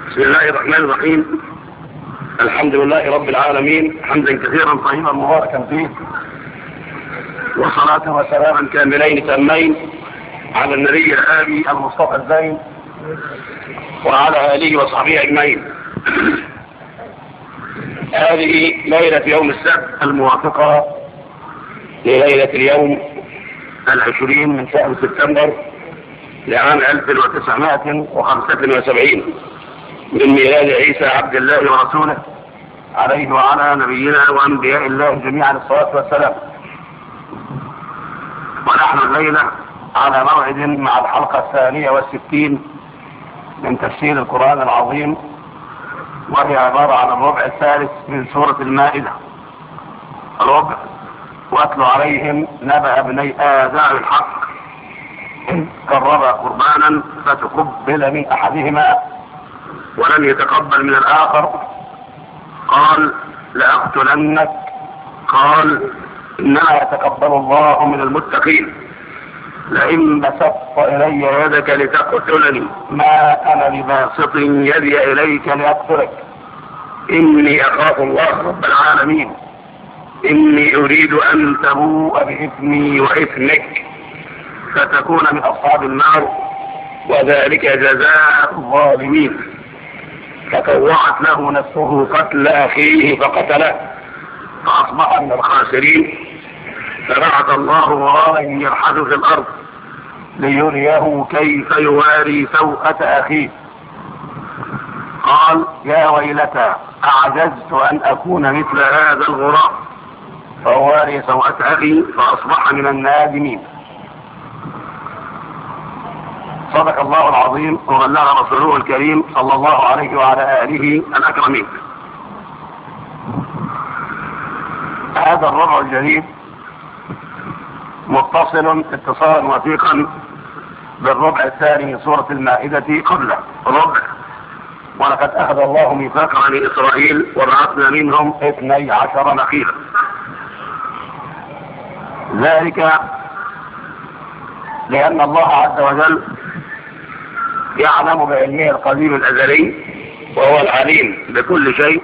بسم الله الرحمن الرحيم الحمد لله رب العالمين حمدا كثيرا طيبا مباركا فيه وصلاة وسلاما كاملين تامين على النبي الآبي المصطفى الزين وعلى آله وصحبه أجمعين هذه ليلة يوم السبت الموافقة لليلة اليوم العشرين من شهر سبتمبر لعام 1975 من ميلاد عيسى عبد الله ورسوله عليه وعلى نبينا وانبياء الله جميعا الصلاه والسلام. ونحن الليله على موعد مع الحلقه الثانيه والستين من تفسير القران العظيم وهي عباره عن الربع الثالث من سوره المائده. الربع واتلو عليهم نبأ ابني آدم الحق قربا قربانا فتقبل من احدهما ولم يتقبل من الاخر قال لاقتلنك قال انما يتقبل الله من المتقين لئن بسطت الي يدك لتقتلني ما انا بباسط يدي اليك لاقتلك اني اخاف الله رب العالمين اني اريد ان تبوء باثمي واثمك فتكون من اصحاب النار وذلك جزاء الظالمين فطوعت له نفسه قتل اخيه فقتله فاصبح من الخاسرين فبعث الله غرابا يبحث في الارض ليريه كيف يواري سوءة اخيه قال يا ويلتى اعجزت ان اكون مثل هذا الغراب فواري سوءة اخي فاصبح من النادمين صدق الله العظيم وبلغ رسوله الكريم صلى الله عليه وعلى اله الاكرمين. هذا الربع الجديد متصل اتصالا وثيقا بالربع الثاني من سورة المائدة قبله ربع ولقد أخذ الله ميثاق بني إسرائيل وبعثنا منهم اثني عشر نقيبا ذلك لأن الله عز وجل يعلم بعلمه القديم الازلي وهو العليم بكل شيء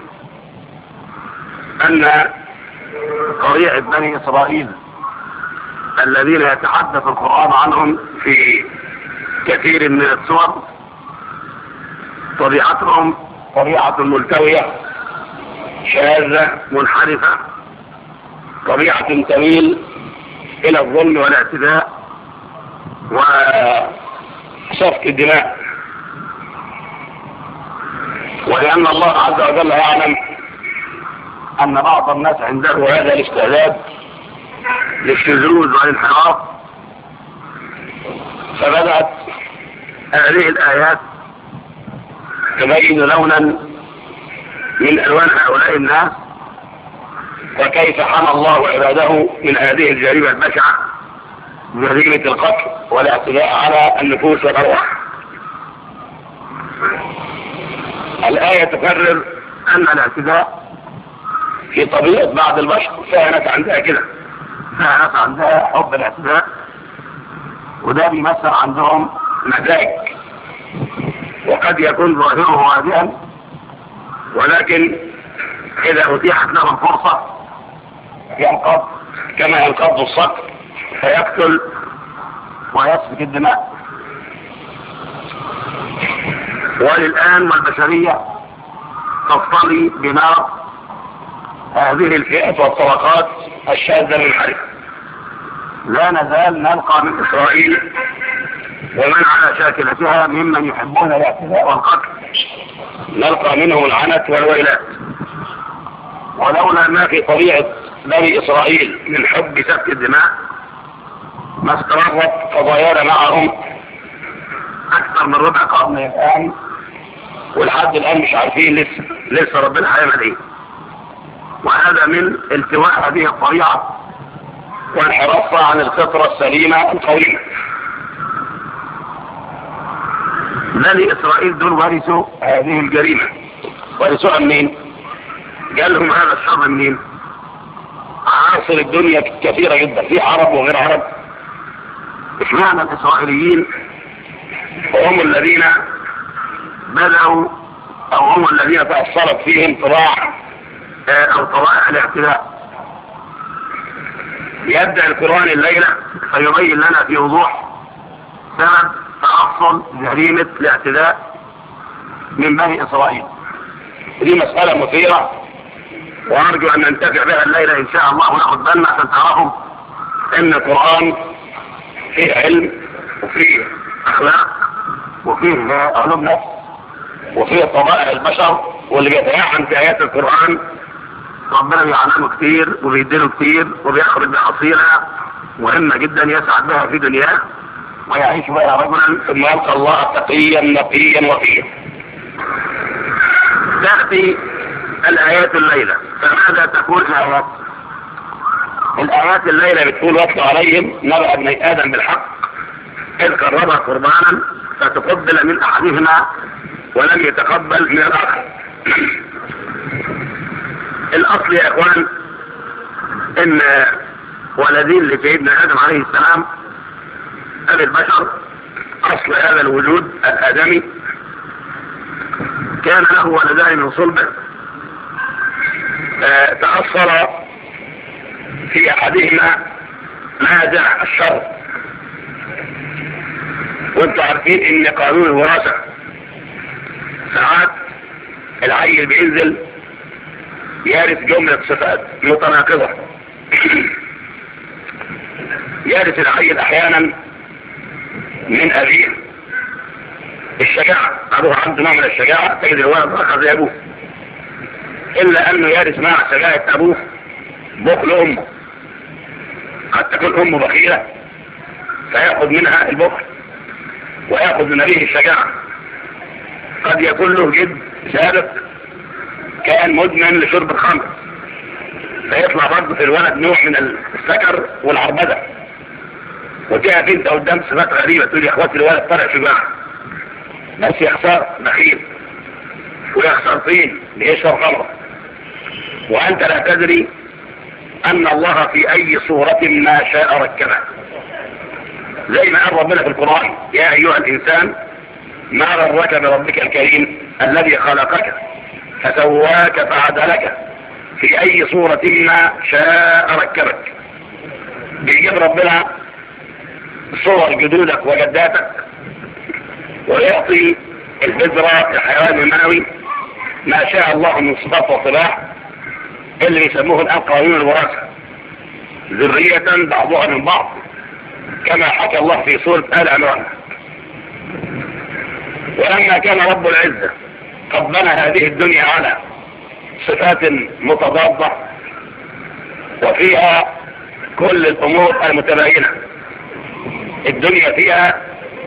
ان طريقة بني اسرائيل الذين يتحدث القرآن عنهم في كثير من السور طبيعتهم طبيعة ملتوية شاذة منحرفة طبيعة تميل إلى الظلم والاعتداء وسفك الدماء ولأن الله عز وجل يعلم أن بعض الناس عنده هذا الاستعداد للشذوذ والانحراف فبدأت هذه الآيات تبين لونا من ألوان هؤلاء الناس وكيف حمى الله عباده من هذه الجريمة البشعة جريمة القتل والاعتداء على النفوس والأرواح الآية تكرر أن الاعتداء في طبيعة بعض البشر فيها ناس عندها كده فيها ناس عندها حب الاعتداء وده بيمثل عندهم مزاج وقد يكون ظاهره هادئا ولكن إذا أتيحت له الفرصة ينقض كما ينقض الصقر فيقتل ويسفك الدماء وللآن والبشرية تصطلي بنار هذه الفئة والطبقات الشاذة المنحرفة لا نزال نلقى من إسرائيل ومن على شاكلتها ممن يحبون الاعتداء والقتل نلقى منهم العنت والويلات ولولا ما في طبيعة بني إسرائيل من حب سفك الدماء ما استمرت قضايانا معهم أكثر من ربع قرن الآن ولحد الآن مش عارفين لسه لسه ربنا هيعمل إيه وهذا من التواء هذه الطبيعة وانحرافها عن الفطرة السليمة القويمة بني إسرائيل دول ورثوا هذه الجريمة ورثوها منين؟ جالهم هذا الشر منين؟ عناصر الدنيا كثيرة جدا في عرب وغير عرب اشمعنى الإسرائيليين هم الذين بدأوا او هم الذين تأثرت فيهم طباع او طبائع الاعتداء يبدأ القرآن الليلة فيبين لنا في وضوح سبب تأصل جريمة الاعتداء من بني إسرائيل دي مسألة مثيرة وأرجو أن ننتفع بها الليلة إن شاء الله وناخد بالنا عشان تعرفوا إن القرآن فيه علم وفيه أخلاق وفيه علوم نفس وفيه طبائع البشر واللي بيتيعن في آيات القرآن ربنا بيعلمه كتير وبيديله كتير وبيخرج بحصيلة مهمة جدا يسعد بها في دنياه ويعيش بها رجلا ثم يلقى الله تقيا نقيا وفيا تأتي الآيات الليلة فماذا تقول الآيات الآيات الليلة بتقول واتل عليهم نبأ ابني آدم بالحق إذ قربا قربانا فتقبل من أحدهما ولم يتقبل من الآخر الأصل يا إخوان إن ولدين لسيدنا آدم عليه السلام أبي البشر أصل هذا الوجود الآدمي كان له ولدان من صلبه آه تأصل في أحدهما نازع الشر وانتم عارفين ان قانون الوراثة ساعات العيل بينزل يرث جملة صفات متناقضة يرث العيل احيانا من ابيه الشجاعة ابوه عنده نوع من الشجاعة تجد الولد اخر زي ابوه الا انه يرث مع شجاعة ابوه بخل امه قد تكون امه بخيلة فيأخذ منها البخل ويأخذ من أبيه الشجاعة قد يكون له جد سابق كان مدمن لشرب الخمر فيطلع برضه في الولد نوع من السكر والعربدة وتقف انت قدام صفات غريبة تقول يا اخواتي الولد طلع شجاع بس يخسر بخيل ويخسر طين ليشرب خمر وانت لا تدري ان الله في اي صورة ما شاء ركبه زي ما قال ربنا في القرآن يا ايها الانسان ما غرك بربك الكريم الذي خلقك فسواك فعدلك في اي صورة ما شاء ركبك بيجيب ربنا صور جدودك وجداتك ويعطي البذرة الحيوان المنوي ما شاء الله من صفات وطباع اللي بيسموه الان قانون الوراثة ذرية بعضها من بعض كما حكى الله في سورة آل عمران ولما كان رب العزة قد بنى هذه الدنيا على صفات متضادة وفيها كل الأمور المتباينة الدنيا فيها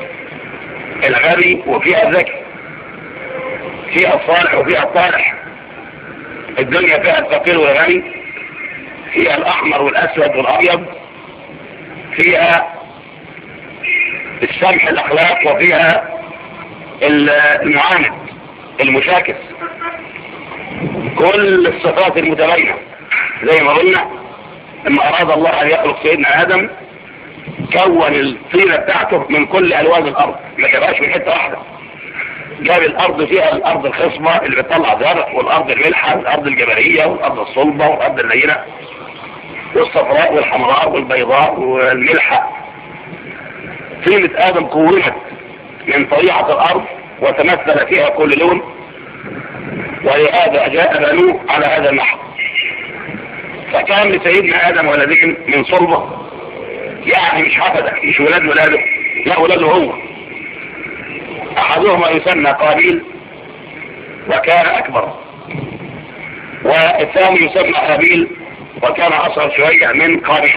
الغبي وفيها الذكي فيها الصالح وفيها الطالح الدنيا فيها الفقير والغني فيها الأحمر والأسود والأبيض فيها السمح الأخلاق وفيها المعاند المشاكس كل الصفات المتباينة زي ما قلنا لما أراد الله أن يخلق سيدنا آدم كون الطينة بتاعته من كل ألوان الأرض ما تبقاش من حتة واحدة جاب الأرض فيها الأرض الخصبة اللي بتطلع زرع والأرض الملحة والأرض الجبلية والأرض الصلبة والأرض اللينة والصفراء والحمراء والبيضاء والملحة طينة آدم كونت من طبيعة الأرض وتمثل فيها كل لون ولهذا جاء بنوه على هذا النحو فكان لسيدنا آدم ولدين من صلبه يعني مش حفدة مش ولاد ولاده لا ولاده هو أحدهما يسمى قابيل وكان أكبر والثاني يسمى هابيل وكان أصغر شوية من قابيل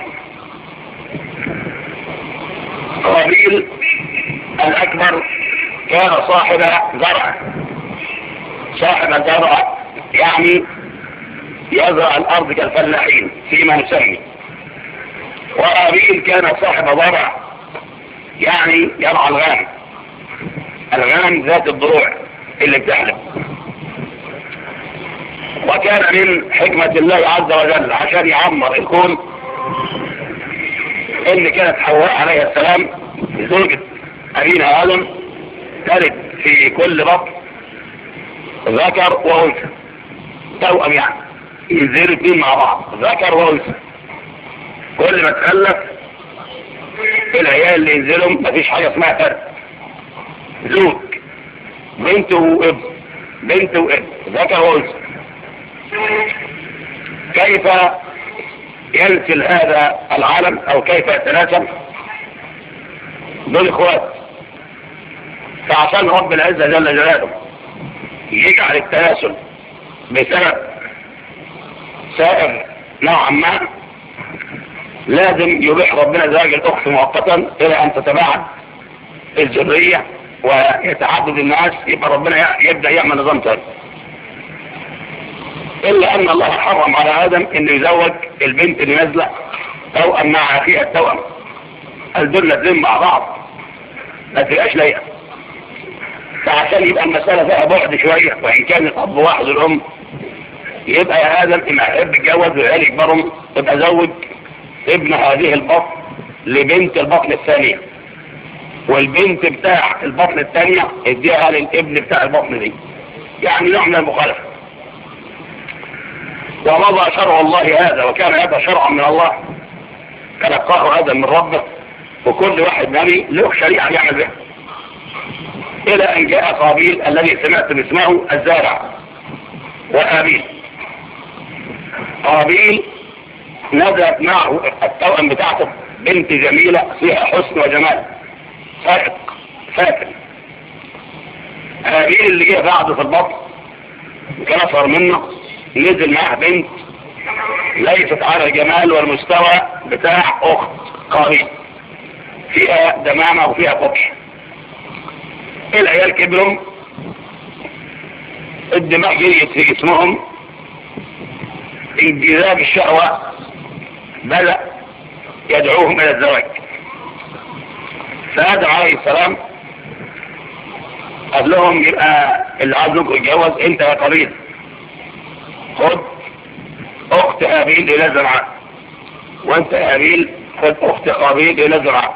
قابيل الأكبر كان صاحب زرع صاحب الزرع يعني يزرع الأرض كالفلاحين فيما نسمي وقابيل كان صاحب زرع يعني يرعى الغنم الغنم ذات الضروع اللي بتحلب وكان من حكمة الله عز وجل عشان يعمر الكون ان كانت حواء عليه السلام زوجة ابينا ادم تلد في كل بطن ذكر وانثى توأم يعني ينزلوا اثنين مع بعض ذكر وانثى كل ما تخلف العيال اللي ينزلوا مفيش حاجه اسمها فرق زوج بنت وابن بنت وابن ذكر وانثى كيف ينسل هذا العالم او كيف يتناسل دول اخوات فعشان رب العزة جل جلاله يجعل التناسل بسبب سائر نوعا ما لازم يبيح ربنا زواج الاخت مؤقتا الى ان تتباعد الذريه ويتعدد الناس يبقى ربنا يبدا يعمل نظام تاني الا ان الله حرم على ادم انه يزوج البنت اللي نازله توأم مع اخيها التوأم الدول نازلين مع بعض ما تبقاش لايقه فعشان يبقى المسألة فيها بعد شوية وإن كان الأب واحد الأم يبقى يا آدم إما يحب يتجوز وعيال يكبرهم يبقى زوج ابن هذه البطن لبنت البطن الثانية والبنت بتاع البطن الثانية اديها للابن بتاع البطن دي يعني نوع من المخالفة ومضى شرع الله هذا وكان هذا شرعا من الله تلقاه هذا من ربه وكل واحد نبي له شريعة يعمل بها إلى أن جاء قابيل الذي سمعت باسمه الزارع وآبيل قابيل نزلت معه التوأم بتاعته بنت جميلة فيها حسن وجمال فائق فاتن آبيل اللي جه بعده في البطن كان أصغر منه نزل معاه بنت ليست على الجمال والمستوى بتاع أخت قابيل فيها دمامة وفيها قبح العيال كبرهم الدماغ جريت في جسمهم انجذاب الشهوة بدأ يدعوهم إلى الزواج فآدم عليه السلام قال لهم يبقى اللي عايزكم يتجوز انت يا قبيل خد اخت هابيل الى زرعاء وانت يا هابيل خد اخت قابيل الى زرعاء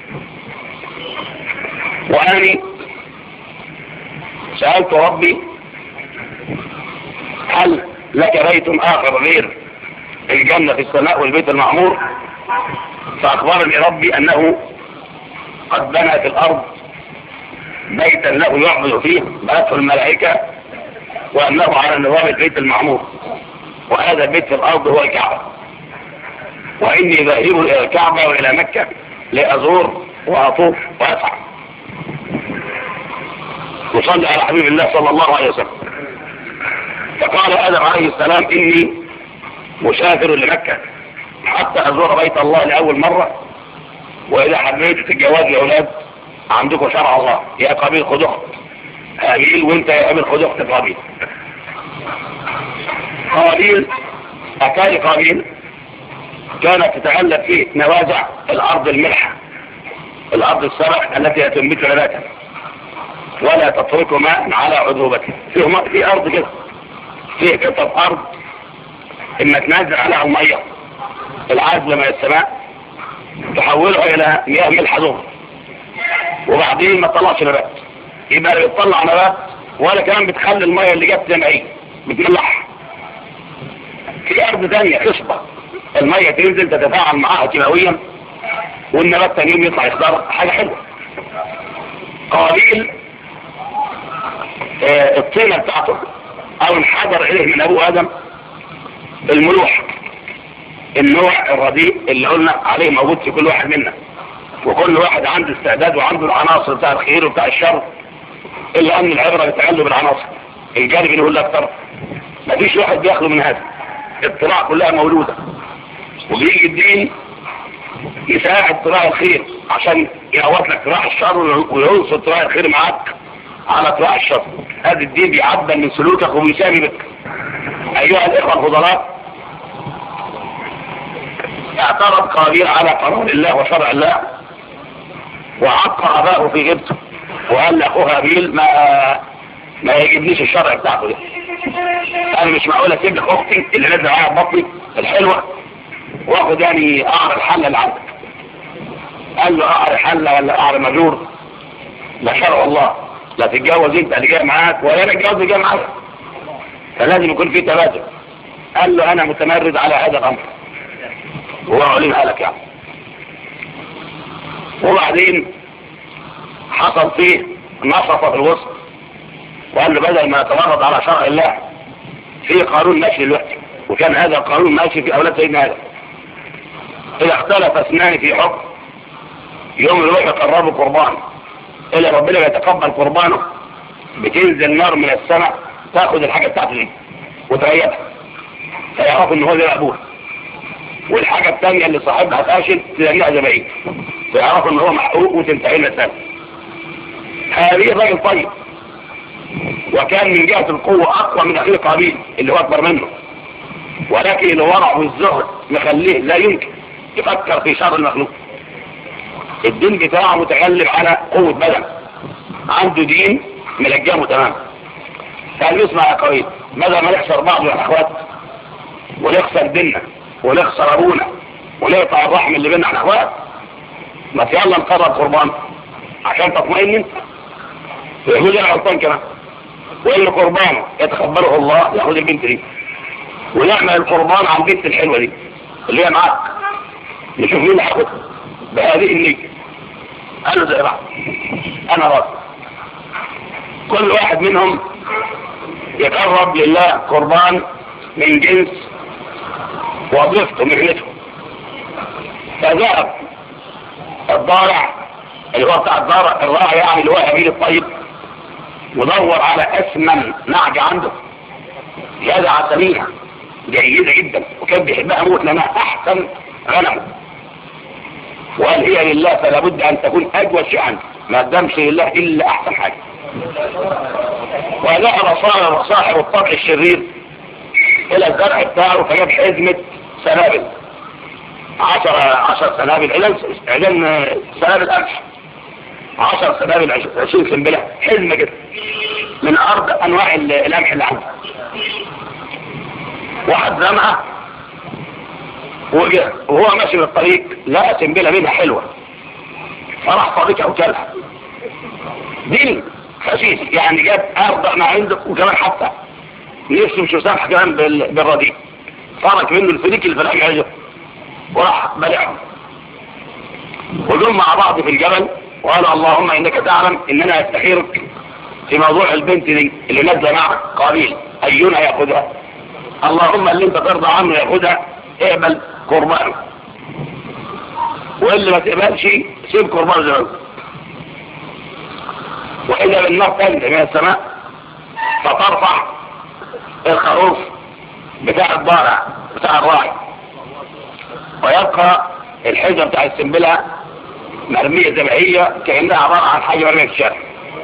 واني سألت ربي هل لك بيت آخر غير الجنة في السماء والبيت المعمور فأخبرني ربي أنه قد بنى في الأرض بيتا له يعبد فيه بأسه الملائكة وأنه على نظام البيت المعمور وهذا البيت في الأرض هو الكعبة وإني ذاهب إلى الكعبة وإلى مكة لأزور وأطوف وأسعى وصلي على حبيب الله صلى الله عليه وسلم فقال آدم عليه السلام إني مسافر لمكة حتى أزور بيت الله لأول مرة وإذا حبيت الجواز يا أولاد عندكم شرع الله يا قبيل خد أخت قابيل وانت يا قبيل خد أخت قابيل قابيل أكاد قابيل كانت تتغلب فيه نوازع الأرض الملحة الأرض السبع التي تنبت نباتا ولا تترك ماء على عذوبته فيه ماء في أرض كده فيه قطعة أرض إما تنزل عليها المية العذبة من السماء تحولها إلى مياه ملح ذوب وبعدين ما تطلعش نبات يبقى لا بتطلع نبات ولا كمان بتخلي المية اللي جت زي ما هي بتملحها في أرض ثانية خصبة المية تنزل تتفاعل معاها كيماويا والنبات ثاني يوم يطلع يخضر حاجة حلوة قابيل آه الطينة بتاعته او انحدر اليه من ابو ادم الملوح النوع الرديء اللي قلنا عليه موجود في كل واحد منا وكل واحد عنده استعداد وعنده العناصر بتاع الخير وبتاع الشر الا ان العبرة بتعلم العناصر الجانب اللي يقول لك اكتر مفيش واحد بياخده من هذا الطلاع كلها مولودة وبيجي الدين يساعد طلاع الخير عشان يعوض لك طلاع الشر وينصر طلاع الخير معاك على طلاع الشر هذا الدين بيعدل من سلوكك وبيسامي بك ايها الاخوة الفضلاء اعترض قابيل على قانون الله وشرع الله وعق اباه في غيبته وقال لاخوه هابيل ما ما يجيبنيش الشرع بتاعته ده انا مش معقول اسيب لك اختي اللي نازله معايا بطني الحلوه واخد يعني قعر الحله اللي عندك قال له قعر حله ولا قعر مجور لا شرع الله لا تتجوز انت اللي جاي معاك ولا انا اتجوز اللي جاي معاك فلازم يكون في تبادل قال له انا متمرد على هذا الامر وهو علمها لك يعني وبعدين حصل فيه نصف في الوسط وقال له بدل ما يتمرد على شرع الله في قانون ماشي دلوقتي وكان هذا القانون ماشي في اولاد سيدنا ادم اذا اختلف اثنان في حكم يوم يروح يقربوا قربان اللي ربنا يتقبل قربانه بتنزل نار من السماء تاخد الحاجه بتاعته دي وتغيبها فيعرفوا ان هو زي ابوه والحاجه الثانيه اللي صاحبها فاشل تلاقيها زباين فيعرفوا ان هو محقوق وتنتهي المساله هذه الراجل طيب وكان من جهه القوه اقوى من اخيه قابيل اللي هو اكبر منه ولكن الورع والزهد مخليه لا يمكن يفكر في شر المخلوق الدين بتاعه متغلب على قوة بدن عنده دين ملجمه تمام قال يسمع يا قوي ماذا ما نخسر بعض يا اخوات ونخسر ديننا ونخسر ابونا ونقطع الرحم اللي بيننا احنا اخوات ما في يلا نقرب قربان عشان تطمئن انت ويقول انا غلطان كمان واللي قربانه يتقبله الله ياخد البنت دي ونعمل القربان عن البنت الحلوه دي اللي هي معاك نشوف مين هياخدها بهذه النية قال له زي بعض انا راضي كل واحد منهم يقرب لله قربان من جنس وظيفته مهنته فذهب الضارع اللي هو بتاع الضارع الراعي يعني اللي هو امير الطيب ودور على اسمن نعجة عنده جدع سمينة جيدة جدا وكان بيحبها موت لانها احسن غنمه وقال هي لله فلا بد ان تكون اجود شيء عنده ما قدمش لله الا احسن حاجه وذهب صار صاحب الطبع الشرير الى الزرع بتاعه فجاب حزمه سنابل عشر عشر سنابل اعلان اعلان سنابل قمح عشر سنابل عشرين سنبله حزمه كده من ارض انواع القمح اللي عنده واحد زمها وهو ماشي في الطريق لقى سنبله منها حلوه فراح صديقها وكلها دين خسيس يعني جاب ارض ما عنده وكمان حتى نفسه مش مسامح كمان بالرديء فرق منه الفريق اللي في الحاجه وراح بلعهم وجم مع بعض في الجبل وقال اللهم انك تعلم اننا استخيرك في موضوع البنت دي اللي نازله معك قابيل اينا ياخذها اللهم اللي انت ترضى عنه ياخذها اقبل قربانه واللي ما تقبلش سيب قربانه زي ما واذا بالنار تنزل من السماء فترفع الخروف بتاع الضارع بتاع الراعي ويبقى الحجة بتاع السنبلة مرمية زي ما هي كأنها عبارة عن حاجة مرمية في الشارع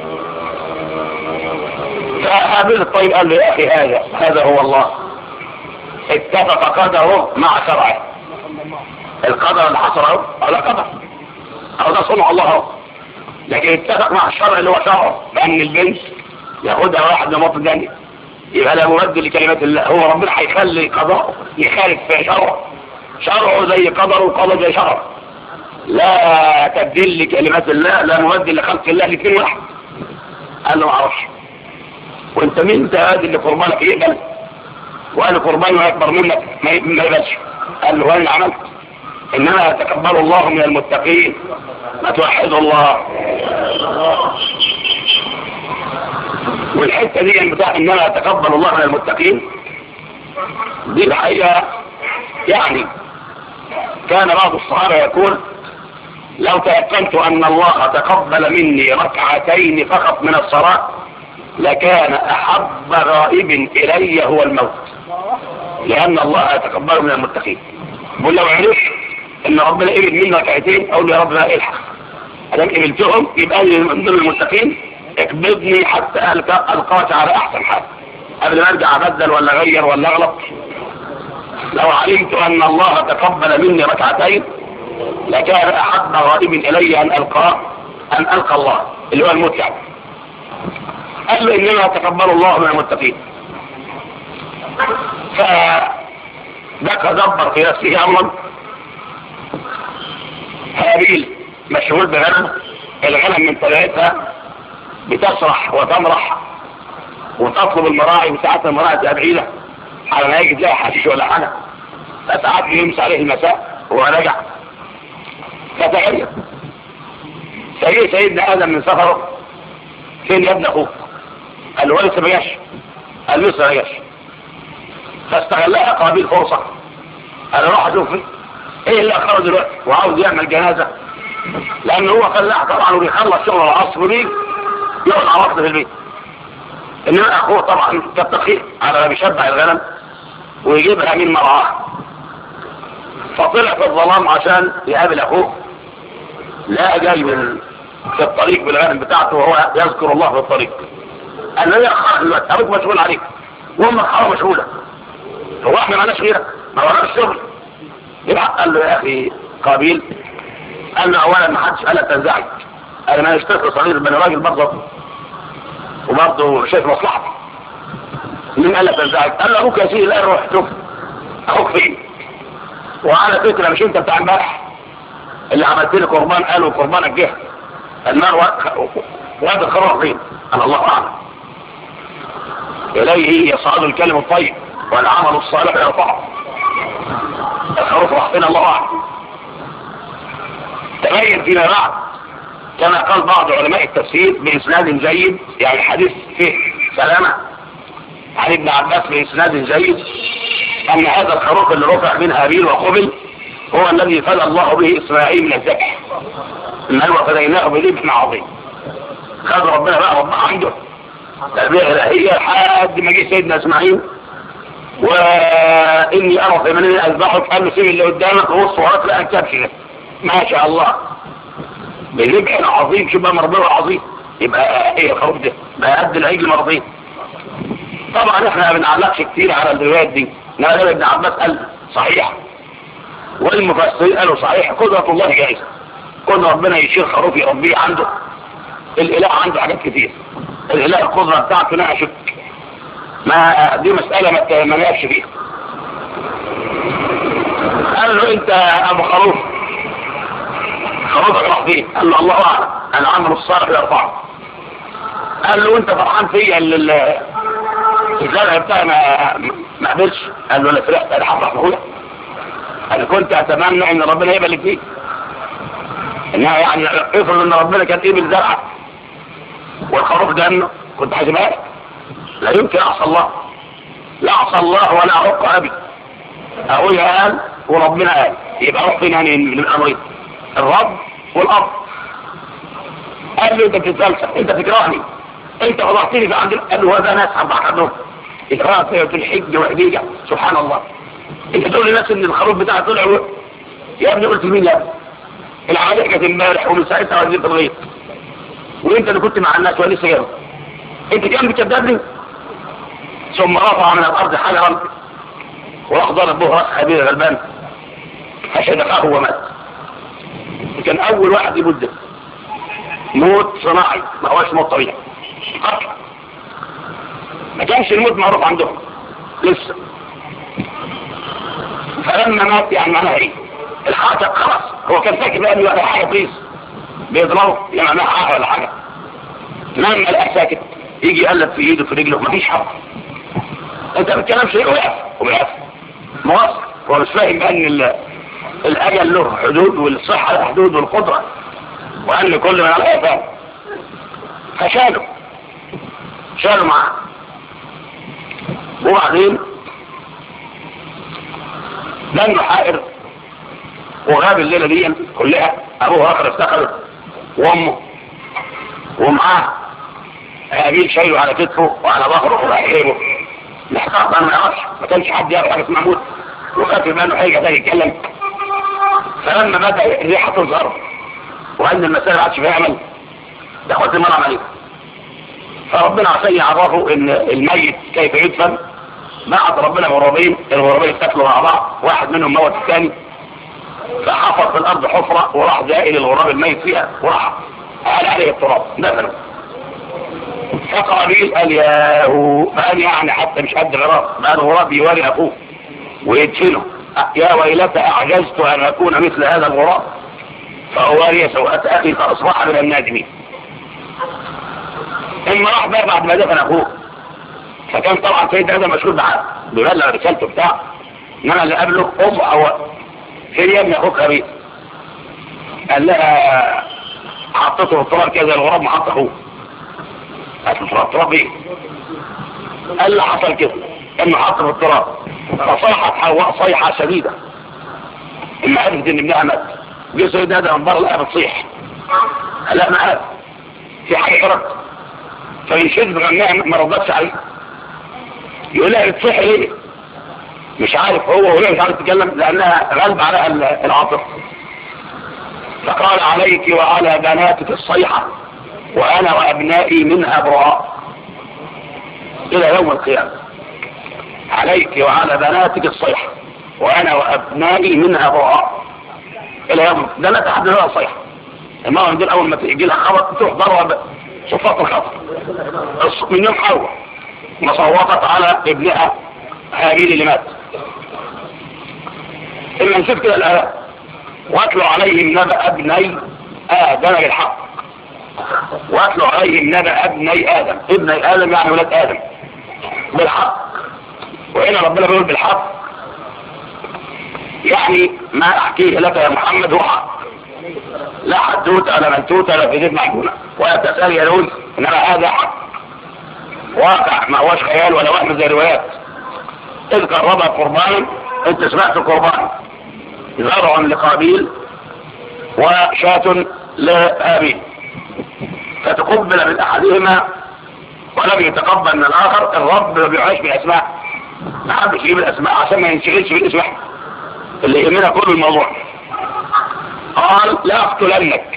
فقابل الطيب قال له يا أخي هذا هذا هو الله اتفق قدره مع شرعه القدر اللي حصل اهو على قدر او ده صنع الله اهو لكن اتفق مع الشرع اللي هو شرعه بان البنت ياخدها واحد من موطن الجنة يبقى لا مبدل لكلمات الله هو ربنا هيخلي قضاءه يخالف في شرعه شرعه زي قدره وقضى زي شرعه لا تبديل لكلمات الله لا مبدل لخلق الله الاثنين واحد قال له ما اعرفش وانت مين انت هذا اللي قربانك يقبل وقال قربانه اكبر منك ما يقبلش قال له وانا عملت انما يتقبل الله من المتقين ما توحدوا الله والحته دي بتاع انما يتقبل الله من المتقين دي الحقيقه يعني كان بعض الصحابه يقول لو تيقنت ان الله تقبل مني ركعتين فقط من الصلاه لكان احب غائب الي هو الموت لان الله يتقبل من المتقين بقول لو عرفت ان ربنا قبل مني ركعتين اقول له يا رب لا الحق ادام قبلتهم يبقى لي من ضمن المتقين اقبضني حتى القاك على احسن حال قبل ما ارجع ابدل ولا اغير ولا اغلط لو علمت ان الله تقبل مني ركعتين لكان احب غائب الي ان القاه ان القى الله اللي هو الموت يعني قال له انما تقبل الله من المتقين فذاك دبر في نفسه امرا هابيل مشغول بغنم الغنم من طبيعتها بتسرح وتمرح وتطلب المراعي وساعات المراعي تبقى بعيدة على ما يجي تلاقي حشيش ولا حاجة فساعات يمس عليه المساء وهو راجع فتخيل سيد سيدنا آدم من سفره فين يا ابن أخوك؟ قال له لسه ما جاش قال لسه ما جاش فاستغلها قابيل فرصة قال روح اشوف ايه اللي اخره دلوقتي وعاوز يعمل جنازة لان هو فلاح طبعا وبيخلص شغل العصر وبيجي يقعد على وقت في البيت انما اخوه طبعا كالتقي على ما بيشبع الغنم ويجيبها من مرعاه فطلع في الظلام عشان يقابل اخوه لا جاي من في الطريق بالغنم بتاعته وهو يذكر الله في الطريق قال له يا اخ دلوقتي ابوك مشغول عليك وامك حرام مشغوله هو احنا مالناش غيرك ما وراناش شغل يبقى قال له يا اخي قابيل قال له اولا ما حدش قال لك تنزعج انا ما اشتغل صغير بني راجل برضه وبرضه شايف مصلحتي مين قال لك تنزعج قال له ابوك يا سيدي لا روح شوف اخوك فين وعلى فكره مش انت بتاع امبارح اللي عملت لي قربان قالوا قربانك جه النار وادي الخروف فين قال الله اعلم اليه يصعد الكلم الطيب والعمل الصالح يرفعه الخروف راح فين الله اعلم تبين فيما بعد كما قال بعض علماء التفسير بإسناد جيد يعني الحديث فيه سلامة عن ابن عباس بإسناد جيد أن هذا الخروف اللي رفع من هابيل وقبل هو الذي فدى الله به إسماعيل من الذبح إن هو فديناه بذبح عظيم خد ربنا بقى ربنا عنده تربية إلهية لحد ما جه سيدنا إسماعيل وإني أرى في مني أذبحك قال له سيب اللي قدامك وبص وراك لا أنكبش ما شاء الله بذبح عظيم شبه مربوع عظيم يبقى ايه الخروف ده بقى قد العجل مرضين طبعا احنا ما بنعلقش كتير على الروايات دي انما ابن عباس قال صحيح والمفسرين قالوا صحيح قدرة الله جائزة كون ربنا يشير خروف يربيه عنده الاله عنده حاجات كتير الاله القدرة بتاعته لا اشك ما دي مسألة ما ما نقفش فيها قال له انت ابو خروف خروفك راح فين قال له الله اعلم العمل الصالح يرفعه قال له انت فرحان فيا الزرع بتاعي ما ما قبلش قال له انا فرحت انا هفرح بقولك انا كنت اتمنى ان ربنا يقبل فيك انها يعني افرض ان ربنا كان قبل زرعك والخروف جنه كنت هسيبها لك لا يمكن اعصى الله لا اعصى الله ولا اعق ابي ابويا قال وربنا قال يبقى اروح فين يعني من الامرين الرب والاب قال له انت بتتفلسف انت تكرهني انت وضعتني في عندنا قال له هذا ناس حب عنهم اكراه في الحج وحديجه سبحان الله انت تقول للناس ان الخروف بتاعي طلع و... يا ابني قلت مين يا ابني العادة كانت امبارح ومن ساعتها وزيت الغيط وانت اللي كنت مع الناس ولسه جاي انت كان بتكذبني ثم رفع من الارض حجرا وراح ضرب به راس حبيب غلبان فشدقه ومات كان اول واحد يمد موت صناعي ما هوش موت طبيعي قتل ما كانش الموت معروف عندهم لسه فلما مات يعني معناها ايه الحاجة خلاص هو كان فاكر بقى انه حاجه بليز بيضربه يعني معناها حاجه ولا حاجه لما لقى ساكت يجي يقلب في ايده في رجله مفيش حق انت ما بتتكلمش ليه وقف وقف مواصل هو مش فاهم بقى ان الاجل له حدود والصحه له حدود والقدره وان كل من على فاهم فشالوا شالوا معاه وبعدين لانه حائر وغاب الليله دي كلها ابوه اخر افتكر وامه ومعاه هابيل شايله على كتفه وعلى ظهره وراح جايبه محتاط انا ما يعرفش ما كانش حد يعرف حاجه اسمها موت وخاف انه هيجي ده يتكلم فلما بدا الريحه تظهر وان المسائل ما عادش بيعمل ده خد المرة عمليه فربنا عشان يعرفه ان الميت كيف يدفن بعد ربنا غرابين الغرابين اتاكلوا مع بعض واحد منهم موت الثاني فحفر في الارض حفرة وراح زائل الغراب الميت فيها وراح قال عليه التراب دفنه فقابيل قال يا هو قال يعني حتى مش قد غراب بقى الغراب يواري اخوه ويدفنه يا ويلتى اعجزت ان اكون مثل هذا الغراب فأواري سوءة اخي فاصبح من النادمين اما راح بقى بعد ما دفن اخوه فكان طبعا سيد ادم مشهور بع- ببلغ رسالته بتاع ان انا اللي قبله ام او في يا ابني اخوك خبيث قال لها حطيته في التراب كده زي الغراب محط اخوه قالت له تراب تراب ايه؟ قال له حصل كده انه حط في التراب فصاحت حواء صيحه شديده اما عرفت ان ابنها مات جه سيد ادم من بره لقاها بتصيح قال لها معاذ في حاجه غلط فينشد غناها ما ردتش عليه يقول لها بتصيح ليه؟ مش عارف هو وهي مش عارف تتكلم لانها غالبه عليها ال- العاطفه فقال عليك وعلى بناتك الصيحه وانا وابنائي منها براء الى يوم القيامه عليك وعلى بناتك الصيحه وانا وابنائي منها براء الى يوم ده لا تحدد لها الصيحه المرأة دول اول ما تيجي لها خبر تروح ضربة بصفات الخطر الص- من يوم حواء ما صوتت على ابنها هابيل اللي مات إما نشوف كده الآيات واتلوا عليهم نبأ ابني آدم بالحق واتلوا عليهم نبأ ابني آدم ابني آدم يعني ولاد آدم بالحق وهنا ربنا بيقول بالحق يعني ما أحكيه لك يا محمد هو حق لا حدوته ولا منتوته ولا في جيب معجونة ولا تسأل يلوز إنما هذا حق واقع ما هوش خيال ولا وهم زي روايات إذ قربها قربان أنت سمعت قربان زرع لقابيل وشاة لهابيل فتقبل من أحدهما ولم يتقبل من الآخر الرب ما بيعيش بالأسماء ما حدش يجيب الأسماء عشان ما ينشغلش بالاسم واحد اللي يهمنا كل الموضوع قال لا أقتلنك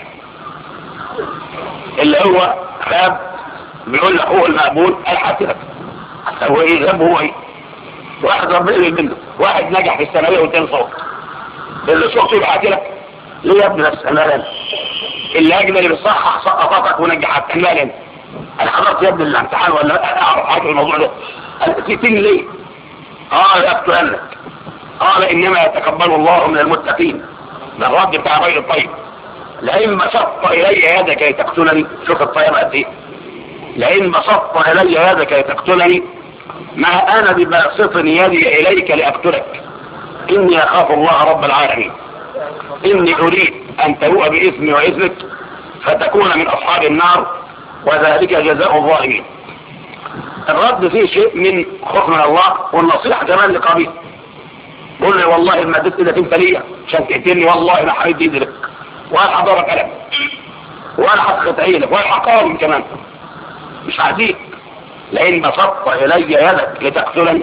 اللي هو خاب بيقول لأخوه المقبول الحاسرة هو ايه ذنبه هو ايه واحد ربنا يقبل منه واحد نجح في الثانوية والتاني صوت اللي صوته يبعت لك ليه يا ابني بس انا لن اللي اجمل اللي بالصحة سقطتك ونجحت انا لن انا حضرت يا ابني الامتحان ولا اعرف حاجة في الموضوع ده قال تيتين ليه قال اقتلنك قال انما يتقبل الله من المتقين ده الرد بتاع الراجل الطيب لئن بسطت الي يدك لتقتلني شوف الطيب قد ايه لئن بسطت الي يدك لتقتلني ما انا بباسط يدي اليك لاقتلك اني اخاف الله رب العالمين اني اريد ان تبوء باثمي واثمك فتكون من اصحاب النار وذلك جزاء الظالمين الرد فيه شيء من خوف من الله والنصيحة كمان لقابيل قول لي والله ما اديت ايدك انت ليا عشان تقتلني والله ما حريت ايدي لك وانا هضربك قلم وانا هسخط عينك وانا هقاوم كمان مش هعديك لئن بسطت الي يدك لتقتلني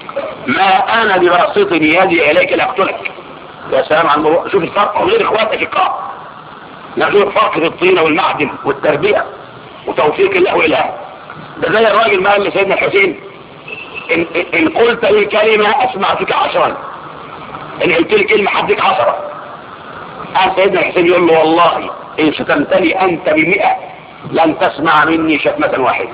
ما انا بباسط يدي اليك لاقتلك يا سلام على الموضوع شوف الفرق غير اخواتك القاء نشوف الفرق في الطينة والمعدن والتربية وتوفيق الله والإله ده زي الراجل ما قال لسيدنا الحسين إن, إن قلت لي كلمة أسمعتك عشرا إن قلت لي كلمة حدك عشرة قال سيدنا الحسين يقول له والله إن شتمتني أنت بمئة لن تسمع مني شتمة واحدة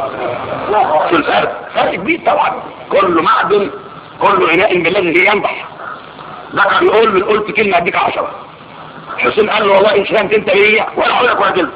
شو الفرق؟ فرق كبير طبعا كل معدن كل إناء بالذي ينضح ذكر يقول من قلت كلمة أديك عشرة حسين قال له والله إن شتمت أنت بمئة ولا أقول لك ولا كلمة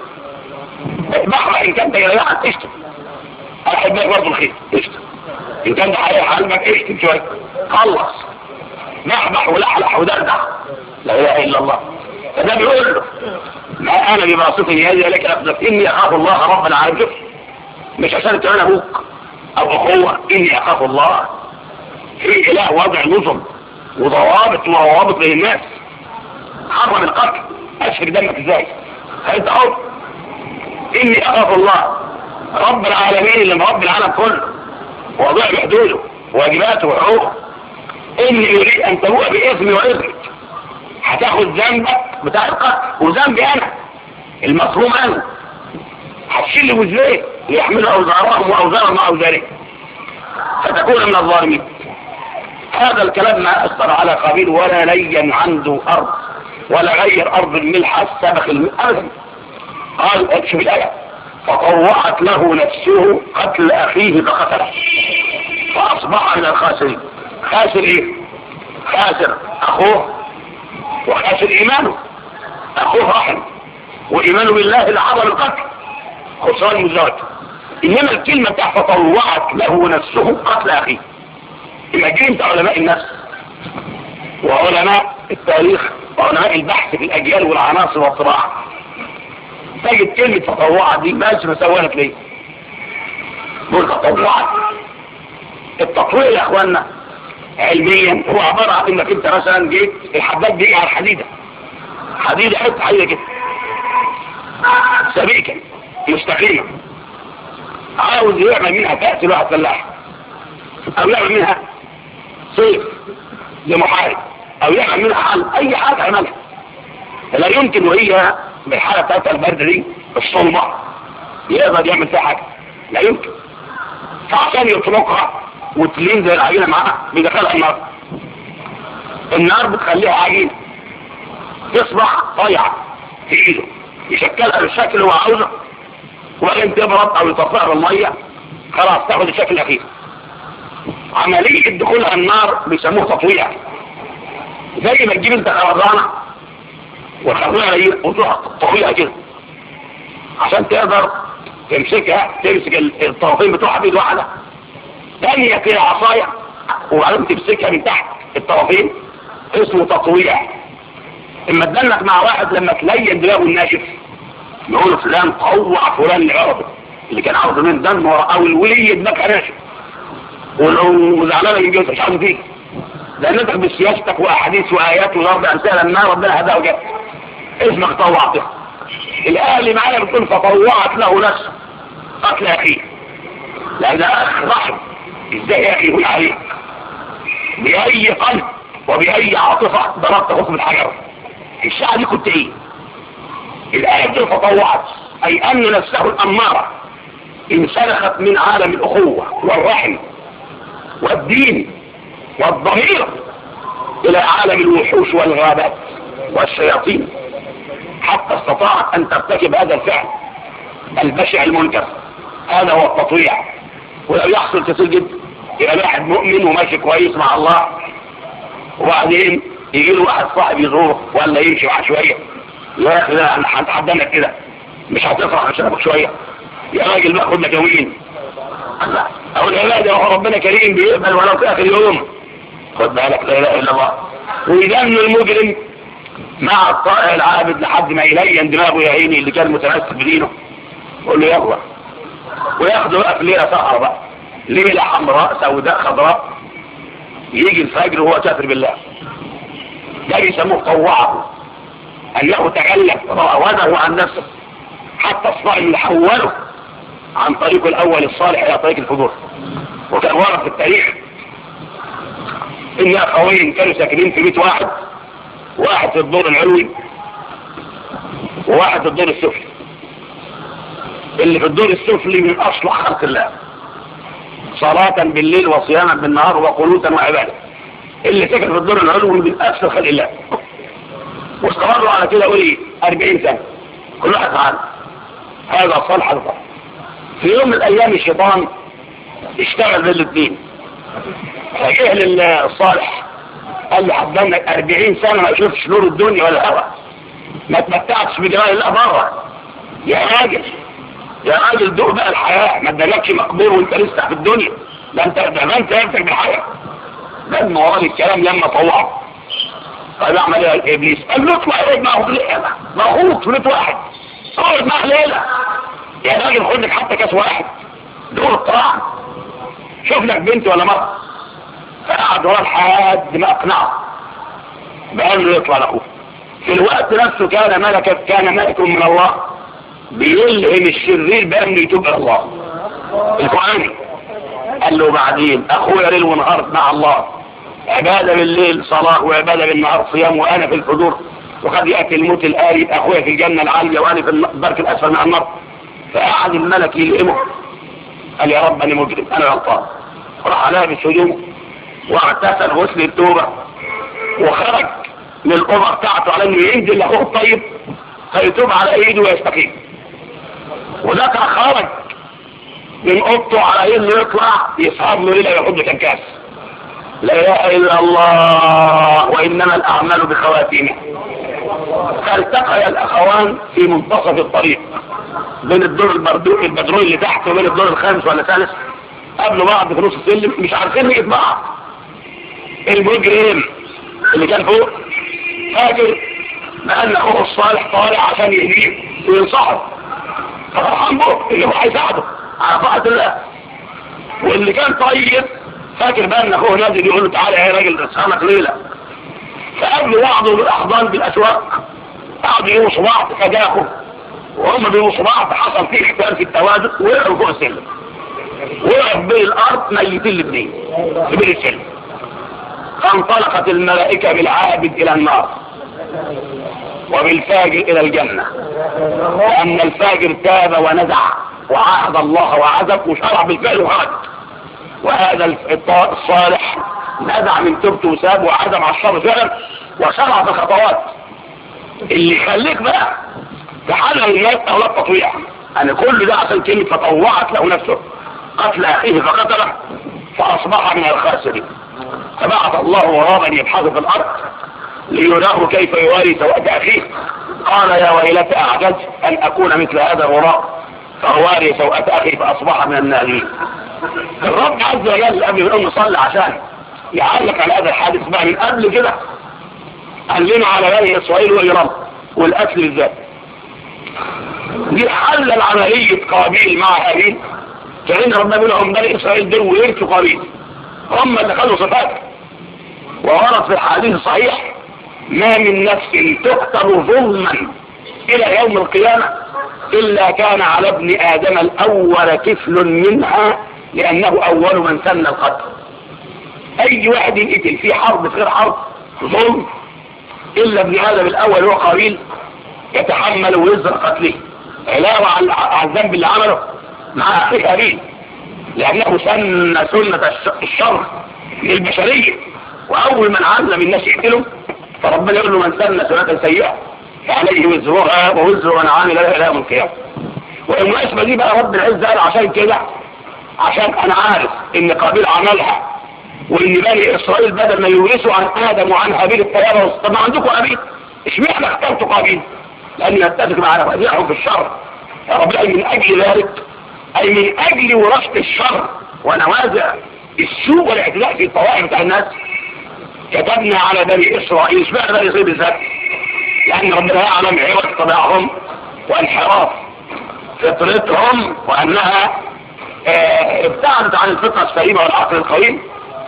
بحر إن كان ده يريحك اشتم أحب لك برضه الخير اشتم إن كان ده هيريح قلبك اشتم شوية خلص نحبح ولحلح ودردح لا إله إلا الله فده بيقول له ما أنا بباسط يدي لك أخذك إني أخاف الله رب العالمين شوف مش عشان أنت أنا أبوك أو أخوة إني أخاف الله في إله وضع نظم وضوابط وروابط بين الناس حرم القتل أشهر دمك إزاي فأنت حر إني أخاف الله رب العالمين اللي رب العالم كله وضع بحدوده واجباته وحقوقه إني أريد أن تبوء بإثمي وإثمك هتاخد ذنبك بتاع القتل وذنبي أنا المظلوم أنا هتشيل لي وزنين يحمل أوزارهم وأوزارهم مع أوزارهم فتكون من الظالمين هذا الكلام ما أثر على قابيل ولا لين عنده أرض ولا غير أرض الملح السبخ أبدا قال اكشف الآية فطوعت له نفسه قتل أخيه فقتله فأصبح من الخاسرين خاسر إيه؟ خاسر أخوه وخاسر إيمانه أخوه رحم وإيمانه بالله اللي حضر القتل خسران مزاج انما الكلمة بتاع فطوعت له نفسه قتل اخيه يبقى انت علماء النفس وعلماء التاريخ وعلماء البحث في الاجيال والعناصر والطباعة تجد كلمة تطوعت دي ماشي مسوالك ليه دول تطوعت التطويع يا اخوانا علميا هو عبارة عن انك انت مثلا جيت الحداد دي على الحديدة حديدة حتة حديدة كده سبيكة مستقيمة عاوز يعمل منها كأس لواحد فلاح او يعمل منها صيف لمحارب او يعمل منها حل اي حاجة عملها لا يمكن وهي بالحالة بتاعت البرد دي الصلبة يقدر يعمل فيها حاجة لا يمكن فعشان يطلقها وتلين زي العجينة معاها بيدخلها النار النار بتخليها عجينة تصبح طيعة في ايده يشكلها بالشكل اللي هو عاوزه وبعدين تبرد او يطفئها بالمية خلاص تاخد الشكل الاخير عملية دخولها النار بيسموه تطويع زي ما تجيب انت خرزانة وتخليها هي وتروح تطويها كده عشان تقدر تمسكها تمسك الطرفين بتوعها بيد واحدة تانية كده عصاية وبعدين تمسكها من تحت الطرفين اسمه تطويع اما تدلك مع واحد لما تلين دماغه الناشف نقول فلان طوع فلان لعرضه اللي كان عرضه من دم او الولي دماغها ناشف ولو زعلانه من جوزها مش عارف فيك لانك بسياستك واحاديث وايات وضرب امثال ما ربنا هداه وجاب اسمك طوعته الاهل معايا بتقول فطوعت له نفسه قتل اخيه لان ده اخ رحم ازاي يا اخي يقول عليك باي قلب وباي عاطفه ضربت حكم الحجر الساعه دي كنت ايه الايه دي فطوعت اي ان نفسه الاماره انسلخت من عالم الاخوه والرحم والدين والضمير الى عالم الوحوش والغابات والشياطين حتى استطاعت ان ترتكب هذا الفعل البشع المنكر هذا هو التطويع ولو يحصل كثير جدا يبقى واحد مؤمن وماشي كويس مع الله وبعدين يجي له واحد صاحب يزوره ولا يمشي معاه شويه يا اخي لا انا هتحدانك كده مش هتفرح عشان ابوك شويه يا راجل بقى خد لك يومين الله او العباده هو ربنا كريم بيقبل ولو في اخر يوم خد بالك لا اله الا الله ويدن المجرم مع الطائع العابد لحد ما يلين دماغه يا عيني اللي كان متمسك بدينه يقول له يلا وياخده بقى في ليله سهره بقى ليله حمراء سوداء خضراء يجي الفجر وهو كافر بالله ده بيسموه طوعه انه تغلب راوده عن نفسه حتى الصائم يحوله عن طريقه الاول الصالح الى طريق الفجور وكان ورد في التاريخ ان اخوين كانوا ساكنين في بيت واحد واحد في الدور العلوي وواحد في الدور السفلي اللي في الدور السفلي من اصلح خلق الله صلاة بالليل وصياما بالنهار وقنوتا وعبادة اللي سكن في الدور العلوي من أكثر خلق الله واستمروا على كده قولي 40 سنة كل واحد عالم هذا صالح الفرق في يوم من الأيام الشيطان اشتغل بالاثنين فجه للصالح قال له حضرنك 40 سنة ما شفتش نور الدنيا ولا الهوى ما تمتعتش بجمال الله بره يا راجل يا راجل دوق بقى الحياة ما ادالكش مقبور وانت لسه في الدنيا ده انت ده انت نفسك بالحياة ده الموال الكلام لما طلعه طيب اعمل ايه ابليس قال له اطلع اقعد معه في ليله مغوط في بيت واحد اقعد معاه ليله يا راجل خد لك حتى كاس واحد دور الطعام شوف لك بنت ولا مرة فقعد وراه لحد ما اقنعه بقال له يطلع لاخوه في الوقت نفسه كان ملكا كان ملك من الله بيلهم الشرير بأنه يتوب إلى الله القرآن قال له بعدين أخويا ليل ونهار مع الله عبادة بالليل صلاة وعبادة بالنهار صيام وأنا في الحضور وقد يأتي الموت الآلي أخويا في الجنة العالية وأنا في الدرك الأسفل من النار فقعد الملك يلئمه قال يا رب أنا مجرم أنا غلطان راح لابس هدومه واغتسل غسل التوبة وخرج من الأوضة بتاعته على إنه ينزل لأخوه الطيب فيتوب على إيده ويستقيم وذاك خرج من اوضته على انه يطلع يسهر له ليله وياخد له كاس لا اله الا الله وانما الاعمال بخواتيمها فالتقي الاخوان في منتصف الطريق بين الدور البردو- البدروي اللي تحت وبين الدور الخامس ولا الثالث قابلوا بعض في نص السلم مش عارفين نجد بعض المجرم اللي كان فوق فاكر بأن أخوه الصالح طالع عشان يهديه وينصحه ففرحان به اللي هو هيساعده على طاعة الله واللي كان طيب فاكر بقى ان اخوه نازل يقول له تعالى يا راجل اسهلك ليله فقابلوا بعض بالاحضان بالاسواق قعدوا يوصوا بعض فجاكوا وهم بيوصوا بعض حصل فيه اختلاف في التوازن وقعوا فوق السلم وقعوا بين الارض ميتين الاثنين في بين السلم فانطلقت الملائكه بالعابد الى النار وبالفاجر الى الجنه لان الفاجر تاب ونزع وعاهد الله وعزم وشرع بالفعل وخرج وهذا الط- الصالح نزع من توبته وساب وعزم على الشر فعلا وشرع في الخطوات اللي يخليك بقى تحلل الناس اولاد تطويع يعني كل ده عشان كلمه فطوعت له نفسه قتل اخيه فقتله فاصبح من الخاسرين فبعث الله غرابا يبحث في الارض ليراه كيف يواري سوءة اخيه قال يا ويلتى اعجزت ان اكون مثل هذا الغراب فأواري سوءة اخي فاصبح من النادمين الرب عز وجل قبل ما نصلي عشان يعلق على هذا الحادث بقى من قبل كده قال لنا على بني اسرائيل وايران والقتل بالذات دي حل عملية قابيل مع هابيل فإن ربنا بيقول لهم بني إسرائيل دول ويرثوا قابيل هم اللي خلوا صفات وورد في الحديث الصحيح ما من نفس تقتل ظلما إلى يوم القيامة إلا كان على ابن آدم الأول كفل منها لأنه أول من سن القتل أي واحد يقتل في حرب في غير حرب ظلم إلا ابن آدم الأول هو قابيل يتحمل وزر قتله علاوة على على الذنب اللي عمله مع أخيه هابيل لأنه سن سنة الش- الشر للبشرية وأول من علم الناس يقتله فربنا يقول له من سن سنة سيئة فعليه وزرها ووزر من عامل لها إلى يوم القيامة والمناسبة دي بقى رب العزة قال عشان كده عشان أنا عارف إن قابيل عملها وإن بني إسرائيل بدل ما يورثوا عن آدم وعن هابيل الطيارة والص- طب ما عندكم هابيل اشمعنى اخترتوا قابيل؟ لأن يتفق مع رفاقهم في الشر يا رب أي من أجل ذلك أي من أجل وراثة الشر ونوازع السوء والاعتداء في الطوائف بتاع الناس كتبنا على بني إسرائيل اشمعنى بني إسرائيل بالذات؟ لأن ربنا يعلم عوض طبيعهم وانحراف فطرتهم وأنها آه، ابتعدت عن الفطرة السليمة والعقل القويم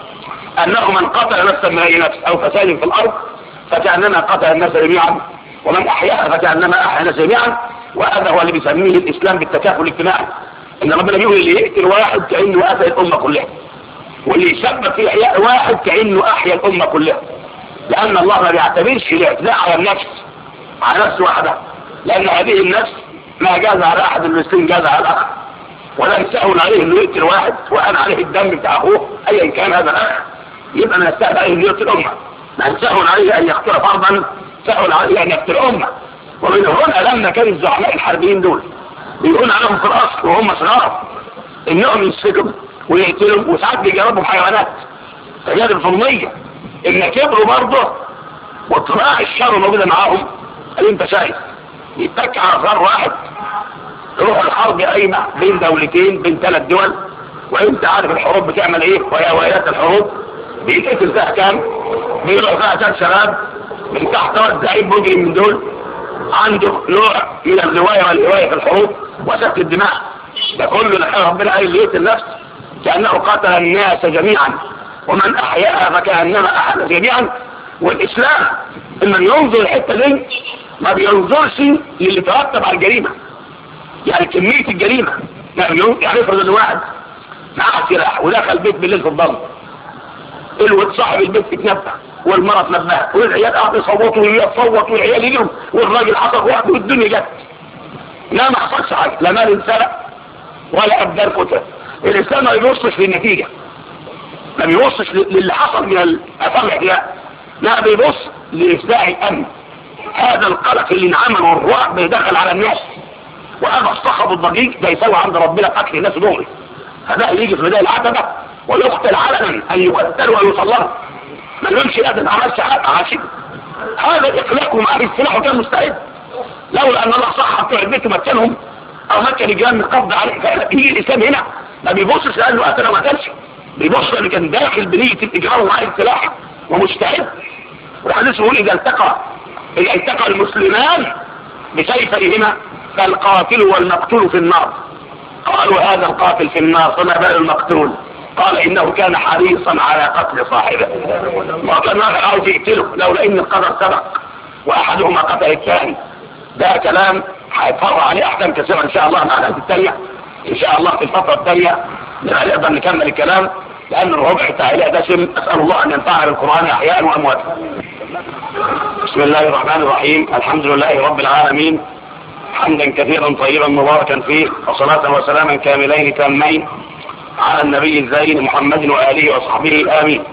أنه من قتل نفسا من أي نفس أو فساد في الأرض فكأنما قتل الناس جميعا ومن أحياها فكأنما أحيا الناس جميعا وهذا هو اللي بيسميه الإسلام بالتكافل الاجتماعي إن ربنا بيقول اللي يقتل واحد كأنه قتل الأمة كلها واللي يسبب في إحياء واحد كأنه أحيا الأمة كلها لأن الله ما بيعتبرش الاعتداء على النفس على نفس واحدة لأن هذه النفس ما جاز على أحد المسلمين جاز على الآخر ولا يسهل عليه انه يقتل واحد وأنا عليه الدم بتاع أخوه أيا كان هذا الأخ يبقى من السهل عليه انه يقتل أمة من سهل عليه أن يقتل فرضا سهل عليه أن يقتل أمة ومن هنا لما كان الزعماء الحربيين دول بيقول عليهم في الأصل وهم صغار إنهم يسفكوا ويقتلوا وساعات بيجربوا بحيوانات فجاد الظلمية إن كبروا برضه وطراع الشر موجودة معاهم قال انت شايف يتك على صار واحد تروح الحرب قايمة بين دولتين بين ثلاث دول وانت عارف الحروب بتعمل ايه وهي ويات الحروب بيتقتل فيها كام بيروح فيها كام شباب من تحت واد زعيم مجرم من دول عنده نوع من الرواية والهواية في الحروب وسفك الدماء ده كله لحين ربنا قال اللي يقتل نفس كأنه قتل الناس جميعا ومن أحياها فكأنما أحيا جميعا والإسلام إن ينظر الحتة دي ما بينظرش للي ترتب على الجريمة يعني كمية الجريمة يعني يعني افرض ان واحد معاه سلاح ودخل بيت بالليل في الضلمه الواد صاحب البيت اتنبه والمرة اتنبهت والعيال قعدوا يصوتوا ويصوتوا والعيال يجروا والراجل حصل واحد والدنيا جت لا ما حصلش حاجة لا مال انسرق ولا ابدال قتل الانسان ما بيبصش للنتيجة ما بيبصش للي حصل من الاثار الاحتياء لا بيبص لإفزاع الامن هذا القلق اللي انعمل والرعب بيدخل على الناس وهذا الصخب الضجيج ده يسوي عند ربنا قتل الناس دغري هذا اللي يجي في بداية العتبة ويقتل علنا ان يقتل ويصلى ما يقولش لا ده ما عملش حاجه عاشق هذا اقلاقهم عن السلاح وكان مستعد لولا ان الله صح بتوع البيت مكانهم او مكن الجيران من القبض عليه فيجي الاسلام هنا ما بيبصش لانه قتل ما قتلش بيبص اللي كان داخل بنيه الاجرام ومعاه السلاح ومجتهد والحديث يقول اذا التقى اذا التقى المسلمان بسيفيهما فالقاتل والمقتول في النار قالوا هذا القاتل في النار فما بال المقتول قال انه كان حريصا على قتل صاحبه ما كان عاوز يقتله لولا ان القدر سبق واحدهما قتل الثاني ده كلام هيتفرع عليه احكام كثيره ان شاء الله مع الآيات التانية ان شاء الله في الفتره الثانيه نقدر نكمل الكلام لان الربع بتاع الى دسم اسال الله ان ينفعنا بالقران احياء وامواتا بسم الله الرحمن الرحيم الحمد لله رب العالمين حمدا كثيرا طيبا مباركا فيه وصلاة وسلاما كاملين تامين على النبي الزين محمد وآله وصحبه آمين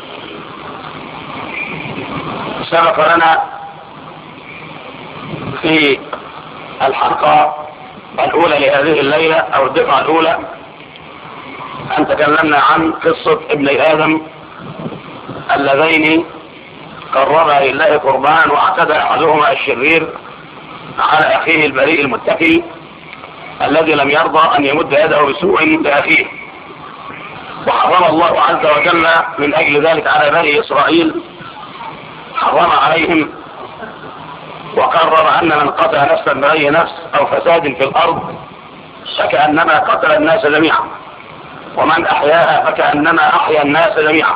سبق لنا في الحلقة الأولى لهذه الليلة أو الدفعة الأولى أن تكلمنا عن قصة ابني آدم اللذين قربا لله قربان واعتدى أحدهما الشرير على أخيه البريء المتقي الذي لم يرضى أن يمد يده بسوء لأخيه وحرم الله عز وجل من أجل ذلك على بني إسرائيل حرم عليهم وقرر أن من قتل نفسا بغير نفس أو فساد في الأرض فكأنما قتل الناس جميعا ومن أحياها فكأنما أحيا الناس جميعا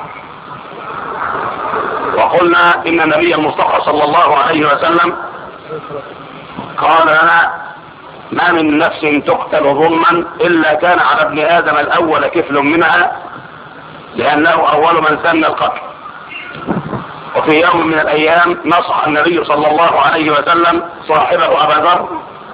وقلنا إن النبي المصطفى صلى الله عليه وسلم قال لنا ما من نفس تقتل ظلما إلا كان على ابن آدم الأول كفل منها لأنه أول من سن القتل وفي يوم من الأيام نصح النبي صلى الله عليه وسلم صاحبه أبا ذر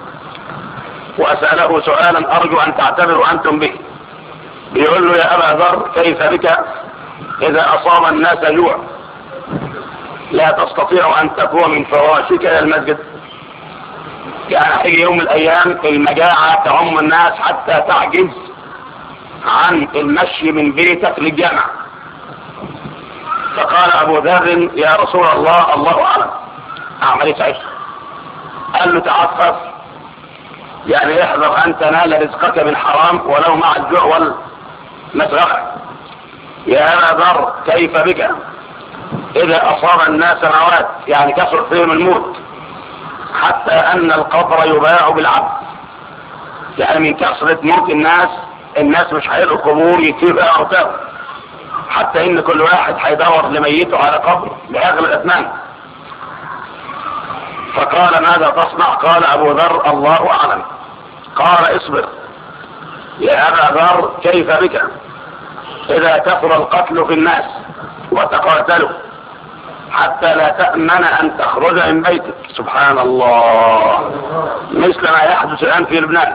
وأسأله سؤالا أرجو أن تعتبروا أنتم به بيقول له يا أبا ذر كيف بك إذا أصاب الناس جوع لا تستطيع أن تقوم من فراشك إلى المسجد يعني هيجي يوم من الأيام المجاعة تعم الناس حتى تعجز عن المشي من بيتك للجامع فقال أبو ذر يا رسول الله الله أعلم أعمل إيه ساعتها قال له تعفف يعني احذر أن تنال رزقك من حرام ولو مع الجوع والمسغخة يا أبا ذر كيف بك إذا أصاب الناس موات يعني كثر فيهم الموت حتى أن القبر يباع بالعبد يعني من كثرة موت الناس الناس مش هيلقوا قبور يتبقى أرتاهم حتى إن كل واحد هيدور لميته على قبر بأغلى الأثمان فقال ماذا تصنع قال أبو ذر الله أعلم قال اصبر يا أبا ذر كيف بك إذا كثر القتل في الناس وتقاتلوا حتى لا تأمن أن تخرج من بيتك سبحان الله مثل ما يحدث الآن في لبنان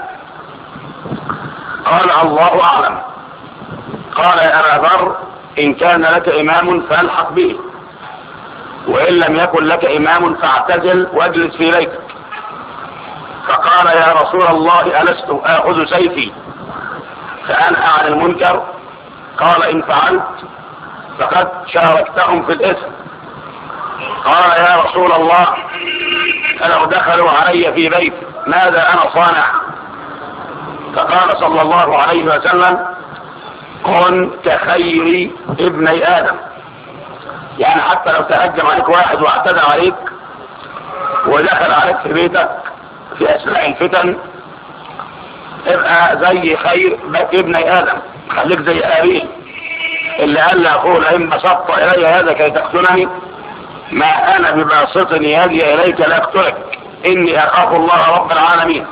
قال الله أعلم قال يا أبا ذر إن كان لك إمام فالحق به وإن لم يكن لك إمام فاعتزل واجلس في بيتك فقال يا رسول الله ألست آخذ سيفي فأنهى عن المنكر قال إن فعلت فقد شاركتهم في الإثم قال يا رسول الله فلو دخلوا علي في بيت ماذا أنا صانع فقال صلى الله عليه وسلم كن كخير ابني آدم يعني حتى لو تهجم عليك واحد واعتدى عليك ودخل عليك في بيتك في أثناء الفتن ابقى زي خير ابني آدم خليك زي آبيل اللي قال لأخوه لئن بسطت إلي هذا كي تقتلني ما أنا بباسط يدي إليك لأقتلك إني أخاف الله رب العالمين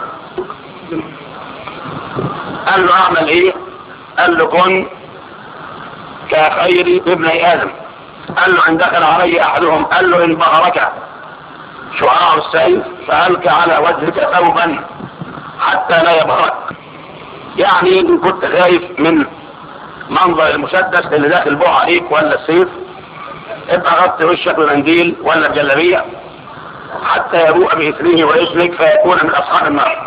قال له أعمل إيه قال له كن كخير ابن آدم قال له إن دخل علي أحدهم قال له إن بهرك شعاع السيف فألك على وجهك ثوبا حتى لا يبهرك يعني إن كنت خايف من منظر المسدس اللي داخل بوع عليك ولا السيف ابقى غطي وشك بمنديل ولا بجلابيه حتى يبوء بإثمه وإثمك فيكون من أصحاب النار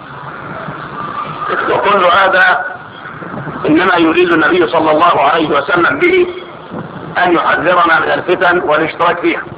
وكل هذا إنما يريد النبي صلى الله عليه وسلم به أن يحذرنا من الفتن والاشتراك فيها